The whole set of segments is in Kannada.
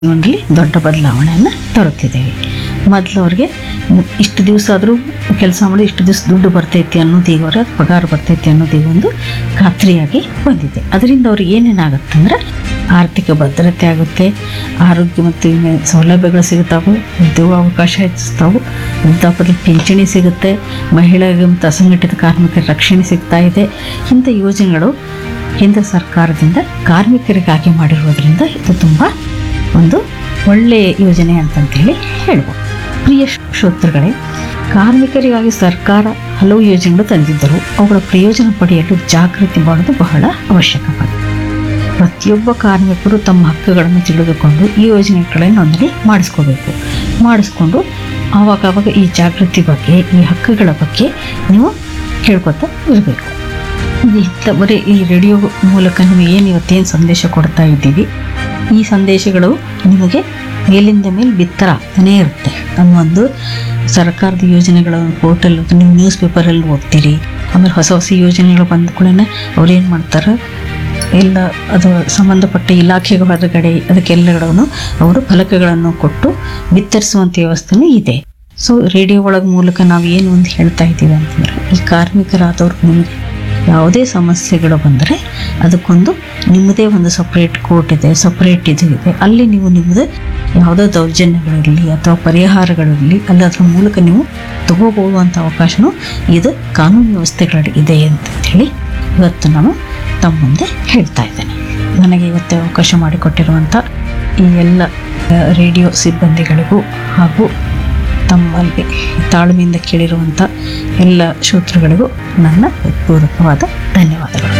ಜೀವನದಲ್ಲಿ ದೊಡ್ಡ ಬದಲಾವಣೆಯನ್ನು ತರುತ್ತಿದ್ದೇವೆ ಮೊದಲು ಅವ್ರಿಗೆ ಇಷ್ಟು ದಿವಸ ಆದರೂ ಕೆಲಸ ಮಾಡಿ ಇಷ್ಟು ದಿವಸ ದುಡ್ಡು ಬರ್ತೈತಿ ಅನ್ನೋದು ಈಗ ಅವ್ರ ಪಗಾರ ಬರ್ತೈತಿ ಅನ್ನೋದು ಈಗ ಒಂದು ಖಾತ್ರಿಯಾಗಿ ಬಂದಿದೆ ಅದರಿಂದ ಅವ್ರಿಗೆ ಏನೇನಾಗುತ್ತಂದ್ರೆ ಆರ್ಥಿಕ ಭದ್ರತೆ ಆಗುತ್ತೆ ಆರೋಗ್ಯ ಮತ್ತು ವಿಮೆ ಸೌಲಭ್ಯಗಳು ಸಿಗುತ್ತಾವೆ ಉದ್ಯೋಗ ಅವಕಾಶ ಹೆಚ್ಚಿಸ್ತಾವೆ ವೃದ್ಧಾಪದ ಪಿಂಚಣಿ ಸಿಗುತ್ತೆ ಮಹಿಳೆಯರಿಗೆ ಮತ್ತು ಅಸಂಘಟಿತ ಕಾರ್ಮಿಕರ ರಕ್ಷಣೆ ಸಿಗ್ತಾ ಇದೆ ಇಂಥ ಯೋಜನೆಗಳು ಕೇಂದ್ರ ಸರ್ಕಾರದಿಂದ ಕಾರ್ಮಿಕರಿಗಾಗಿ ಮಾಡಿರುವುದರಿಂದ ಇದು ತುಂಬ ಒಂದು ಒಳ್ಳೆಯ ಯೋಜನೆ ಅಂತಂತೇಳಿ ಹೇಳ್ಬೋದು ಪ್ರಿಯ ಶ್ರೋತೃಗಳೇ ಕಾರ್ಮಿಕರಿಗಾಗಿ ಸರ್ಕಾರ ಹಲವು ಯೋಜನೆಗಳು ತಂದಿದ್ದರು ಅವುಗಳ ಪ್ರಯೋಜನ ಪಡೆಯಲು ಜಾಗೃತಿ ಮಾಡೋದು ಬಹಳ ಅವಶ್ಯಕವಾಗಿದೆ ಪ್ರತಿಯೊಬ್ಬ ಕಾರ್ಮಿಕರು ತಮ್ಮ ಹಕ್ಕುಗಳನ್ನು ತಿಳಿದುಕೊಂಡು ಈ ಯೋಜನೆಗಳನ್ನು ನೋಂದಣಿ ಮಾಡಿಸ್ಕೋಬೇಕು ಮಾಡಿಸ್ಕೊಂಡು ಆವಾಗ ಆವಾಗ ಈ ಜಾಗೃತಿ ಬಗ್ಗೆ ಈ ಹಕ್ಕುಗಳ ಬಗ್ಗೆ ನೀವು ಕೇಳ್ಕೊತಾ ಇರಬೇಕು ಇಂಥ ಬರೀ ಈ ರೇಡಿಯೋ ಮೂಲಕ ನಿಮಗೆ ಏನು ಇವತ್ತೇನು ಸಂದೇಶ ಕೊಡ್ತಾ ಇದ್ದೀವಿ ಈ ಸಂದೇಶಗಳು ನಿಮಗೆ ಮೇಲಿಂದ ಮೇಲೆ ಬಿತ್ತರಾಗ್ತಾನೇ ಇರುತ್ತೆ ನಮ್ಮೊಂದು ಸರ್ಕಾರದ ಯೋಜನೆಗಳ ಪೋರ್ಟಲ್ ನೀವು ನ್ಯೂಸ್ ಪೇಪರಲ್ಲಿ ಓದ್ತೀರಿ ಆಮೇಲೆ ಹೊಸ ಹೊಸ ಯೋಜನೆಗಳು ಬಂದ ಕೂಡಲೇ ಅವ್ರೇನು ಮಾಡ್ತಾರೆ ಎಲ್ಲ ಅದು ಸಂಬಂಧಪಟ್ಟ ಇಲಾಖೆಗಳ ಹೊರಗಡೆ ಅದಕ್ಕೆಲ್ಲಗಳನ್ನು ಅವರು ಫಲಕಗಳನ್ನು ಕೊಟ್ಟು ಬಿತ್ತರಿಸುವಂಥ ವ್ಯವಸ್ಥೆನೂ ಇದೆ ಸೊ ರೇಡಿಯೋ ಒಳಗ ಮೂಲಕ ನಾವು ಏನು ಒಂದು ಹೇಳ್ತಾ ಇದ್ದೀವಿ ಅಂತಂದ್ರೆ ಈ ಕಾರ್ಮಿಕರಾದವ್ರು ನಿಮಗೆ ಯಾವುದೇ ಸಮಸ್ಯೆಗಳು ಬಂದರೆ ಅದಕ್ಕೊಂದು ನಿಮ್ಮದೇ ಒಂದು ಸಪ್ರೇಟ್ ಕೋರ್ಟ್ ಇದೆ ಸಪ್ರೇಟ್ ಇದು ಇದೆ ಅಲ್ಲಿ ನೀವು ನಿಮ್ಮದು ಯಾವುದೋ ದೌರ್ಜನ್ಯಗಳಿರಲಿ ಅಥವಾ ಪರಿಹಾರಗಳಿರಲಿ ಅಲ್ಲಿ ಅದ್ರ ಮೂಲಕ ನೀವು ತಗೋಬಹುದಂಥ ಅವಕಾಶನೂ ಇದು ಕಾನೂನು ವ್ಯವಸ್ಥೆಗಳಲ್ಲಿ ಇದೆ ಅಂತ ಹೇಳಿ ಇವತ್ತು ನಾನು ತಮ್ಮ ಮುಂದೆ ಹೇಳ್ತಾ ಇದ್ದೇನೆ ನನಗೆ ಇವತ್ತು ಅವಕಾಶ ಮಾಡಿಕೊಟ್ಟಿರುವಂಥ ಈ ಎಲ್ಲ ಆ, ರೇಡಿಯೋ ಸಿಬ್ಬಂದಿಗಳಿಗೂ ಹಾಗೂ ತಮ್ಮಲ್ಲಿ ತಾಳ್ಮೆಯಿಂದ ಕೇಳಿರುವಂಥ ಎಲ್ಲ ಶ್ರೋತೃಗಳಿಗೂ ನನ್ನ ಹೃತ್ಪೂರ್ವಕವಾದ ಧನ್ಯವಾದಗಳು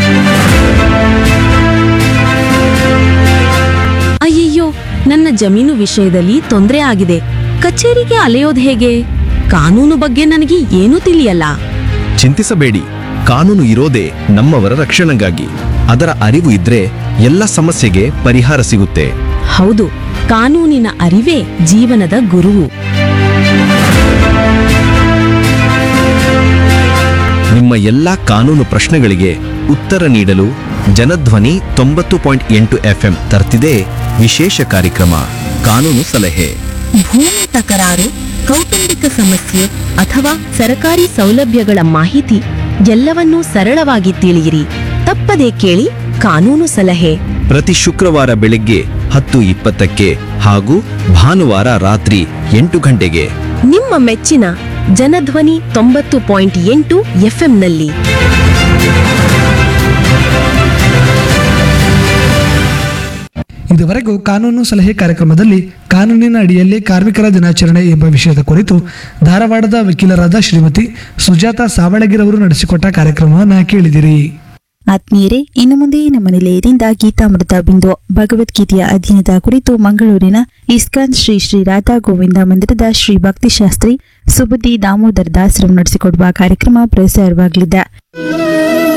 ಅಯ್ಯಯ್ಯೋ ನನ್ನ ಜಮೀನು ವಿಷಯದಲ್ಲಿ ತೊಂದರೆ ಆಗಿದೆ ಕಚೇರಿಗೆ ಅಲೆಯೋದು ಹೇಗೆ ಕಾನೂನು ಬಗ್ಗೆ ನನಗೆ ಏನೂ ತಿಳಿಯಲ್ಲ ಚಿಂತಿಸಬೇಡಿ ಕಾನೂನು ಇರೋದೇ ನಮ್ಮವರ ರಕ್ಷಣೆಗಾಗಿ ಅದರ ಅರಿವು ಇದ್ರೆ ಎಲ್ಲ ಸಮಸ್ಯೆಗೆ ಪರಿಹಾರ ಸಿಗುತ್ತೆ ಹೌದು ಕಾನೂನಿನ ಅರಿವೇ ಜೀವನದ ಗುರುವು ನಿಮ್ಮ ಎಲ್ಲಾ ಕಾನೂನು ಪ್ರಶ್ನೆಗಳಿಗೆ ಉತ್ತರ ನೀಡಲು ಜನಧ್ವನಿ ತೊಂಬತ್ತು ಪಾಯಿಂಟ್ ಎಂಟು ಎಫ್ಎಂ ತರ್ತಿದೆ ವಿಶೇಷ ಕಾರ್ಯಕ್ರಮ ಕಾನೂನು ಸಲಹೆ ಭೂಮಿ ತಕರಾರು ಕೌಟುಂಬಿಕ ಸಮಸ್ಯೆ ಅಥವಾ ಸರಕಾರಿ ಸೌಲಭ್ಯಗಳ ಮಾಹಿತಿ ಎಲ್ಲವನ್ನೂ ಸರಳವಾಗಿ ತಿಳಿಯಿರಿ ತಪ್ಪದೇ ಕೇಳಿ ಕಾನೂನು ಸಲಹೆ ಪ್ರತಿ ಶುಕ್ರವಾರ ಬೆಳಿಗ್ಗೆ ಹತ್ತು ಇಪ್ಪತ್ತಕ್ಕೆ ಹಾಗೂ ಭಾನುವಾರ ರಾತ್ರಿ ಎಂಟು ಗಂಟೆಗೆ ನಿಮ್ಮ ಮೆಚ್ಚಿನ ಜನಧ್ವನಿ ತೊಂಬತ್ತು ಪಾಯಿಂಟ್ ಎಂಟು ಎಫ್ಎಂನಲ್ಲಿ ಇದುವರೆಗೂ ಕಾನೂನು ಸಲಹೆ ಕಾರ್ಯಕ್ರಮದಲ್ಲಿ ಕಾನೂನಿನ ಅಡಿಯಲ್ಲಿ ಕಾರ್ಮಿಕರ ದಿನಾಚರಣೆ ಎಂಬ ವಿಷಯದ ಕುರಿತು ಧಾರವಾಡದ ವಕೀಲರಾದ ಶ್ರೀಮತಿ ಸುಜಾತ ಸಾವಳಗಿರವರು ನಡೆಸಿಕೊಟ್ಟ ಕಾರ್ಯಕ್ರಮವನ್ನು ಕೇಳಿದಿರಿ ಆತ್ಮೀಯರೇ ಇನ್ನು ಮುಂದೆ ನಮ್ಮ ನಿಲಯದಿಂದ ಗೀತಾಮೃತ ಬಿಂದು ಭಗವದ್ಗೀತೆಯ ಅಧ್ಯಯನದ ಕುರಿತು ಮಂಗಳೂರಿನ ಇಸ್ಕಾನ್ ಶ್ರೀ ಶ್ರೀ ರಾಧಾ ಗೋವಿಂದ ಮಂದಿರದ ಶ್ರೀ ಭಕ್ತಿಶಾಸ್ತ್ರಿ ಸುಬುದ್ದಿ ದಾಮೋದರ ದಾಸರು ನಡೆಸಿಕೊಡುವ ಕಾರ್ಯಕ್ರಮ ಪ್ರಸಾರವಾಗಲಿದೆ